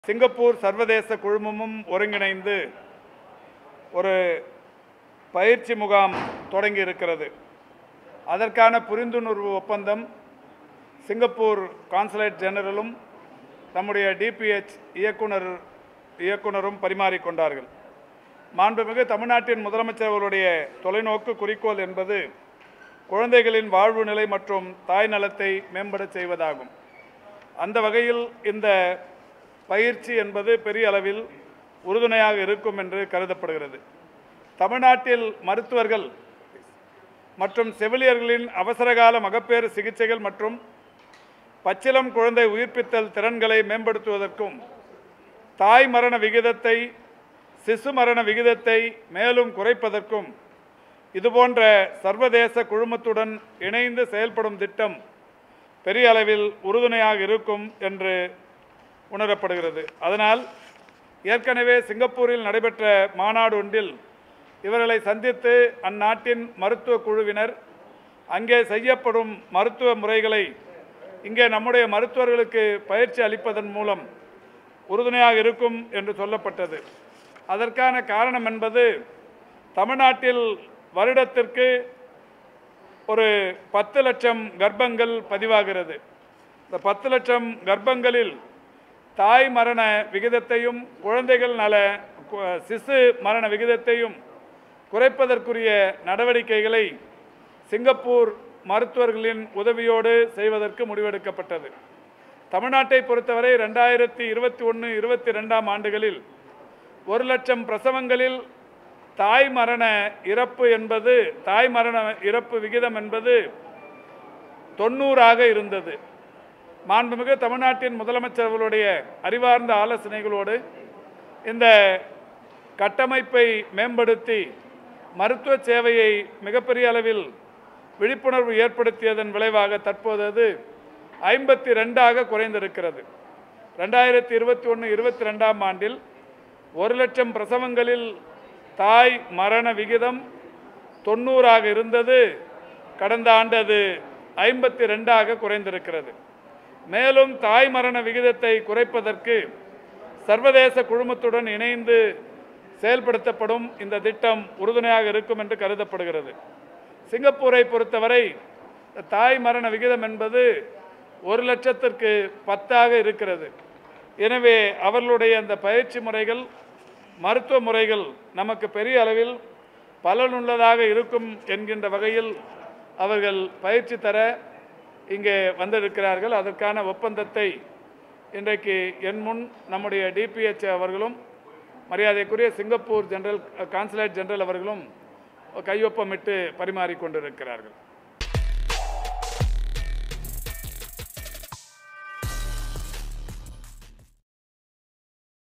Singapore சர்வதேச குழுமமும் ஒருங்கிணைந்து ஒரு பயிற்சி முகாம் தொடங்கி இருக்கிறது அதற்கான புரிந்துணர்வு ஒப்பந்தம் சிங்கப்பூர் கான்சுலேட் ஜெனரலும் நம்முடைய டிபிஎச் இயக்குனர் இயக்குனரும் பரிமாறிக்கொண்டார்கள் மாண்புமிகு தமிழ்நாட்டின் முதலமைச்சர் அவருடைய தொலைநோக்கு குறிக்கோள் என்பது குழந்தைகளின் வாழ்வு நிலை மற்றும் தாய் நலத்தை மேம்படச் செய்வதாகும் அந்த வகையில் இந்த பயிற்சி என்பது பெரிய அளவில் உறுதுணையாக இருக்கும் என்று கருதப்படுகிறது தமிழ்நாட்டில் மருத்துவர்கள் மற்றும் செவிலியர்களின் அவசரகால மகப்பேறு சிகிச்சைகள் மற்றும் பச்சிளம் குழந்தை உயிர்ப்பித்தல் திறன்களை மேம்படுத்துவதற்கும் தாய் மரண விகிதத்தை சிசு மரண விகிதத்தை மேலும் குறைப்பதற்கும் இதுபோன்ற சர்வதேச குழுமத்துடன் இணைந்து செயல்படும் திட்டம் பெரிய அளவில் உறுதுணையாக இருக்கும் என்று உணரப்படுகிறது அதனால் ஏற்கனவே சிங்கப்பூரில் நடைபெற்ற மாநாடு ஒன்றில் இவர்களை சந்தித்து அந்நாட்டின் மருத்துவ குழுவினர் அங்கே செய்யப்படும் மருத்துவ முறைகளை இங்கே நம்முடைய மருத்துவர்களுக்கு பயிற்சி அளிப்பதன் மூலம் உறுதுணையாக இருக்கும் என்று சொல்லப்பட்டது அதற்கான காரணம் என்பது தமிழ்நாட்டில் வருடத்திற்கு ஒரு பத்து லட்சம் கர்ப்பங்கள் பதிவாகிறது இந்த பத்து லட்சம் கர்ப்பங்களில் தாய் மரண விகிதத்தையும் குழந்தைகள் நல கு- சிசு மரண விகிதத்தையும் குறைப்பதற்குரிய நடவடிக்கைகளை சிங்கப்பூர் மருத்துவர்களின் உதவியோடு செய்வதற்கு முடிவெடுக்கப்பட்டது தமிழ்நாட்டை பொறுத்தவரை ரெண்டாயிரத்தி இருபத்தி ஒன்று இருபத்தி ரெண்டாம் ஆண்டுகளில் ஒரு லட்சம் பிரசவங்களில் தாய் மரண இறப்பு என்பது தாய் மரண இறப்பு விகிதம் என்பது தொண்ணூறாக இருந்தது மாண்புமிகு தமிழ்நாட்டின் முதலமைச்சர் அவர்களுடைய அறிவார்ந்த ஆலோசனைகளோடு இந்த கட்டமைப்பை மேம்படுத்தி மருத்துவ சேவையை மிகப்பெரிய அளவில் விழிப்புணர்வு ஏற்படுத்தியதன் விளைவாக தற்போது அது ஐம்பத்தி ரெண்டாக குறைந்திருக்கிறது ரெண்டாயிரத்தி இருபத்தி ஒன்று இருபத்தி ரெண்டாம் ஆண்டில் ஒரு லட்சம் பிரசவங்களில் தாய் மரண விகிதம் தொண்ணூறாக இருந்தது கடந்த ஆண்டு அது ஐம்பத்தி ரெண்டாக குறைந்திருக்கிறது மேலும் தாய் மரண விகிதத்தை குறைப்பதற்கு சர்வதேச குழுமத்துடன் இணைந்து செயல்படுத்தப்படும் இந்த திட்டம் உறுதுணையாக இருக்கும் என்று கருதப்படுகிறது சிங்கப்பூரை பொறுத்தவரை இந்த தாய் மரண விகிதம் என்பது ஒரு லட்சத்திற்கு பத்தாக இருக்கிறது எனவே அவர்களுடைய அந்த பயிற்சி முறைகள் மருத்துவ முறைகள் நமக்கு பெரிய அளவில் பலனுள்ளதாக இருக்கும் என்கின்ற வகையில் அவர்கள் பயிற்சி தர இங்கே வந்திருக்கிறார்கள் அதற்கான ஒப்பந்தத்தை இன்றைக்கு என் முன் நம்முடைய டிபிஎச் அவர்களும் மரியாதைக்குரிய சிங்கப்பூர் ஜெனரல் கான்சுலேட் ஜெனரல் அவர்களும் கையொப்பமிட்டு பரிமாறிக்கொண்டிருக்கிறார்கள்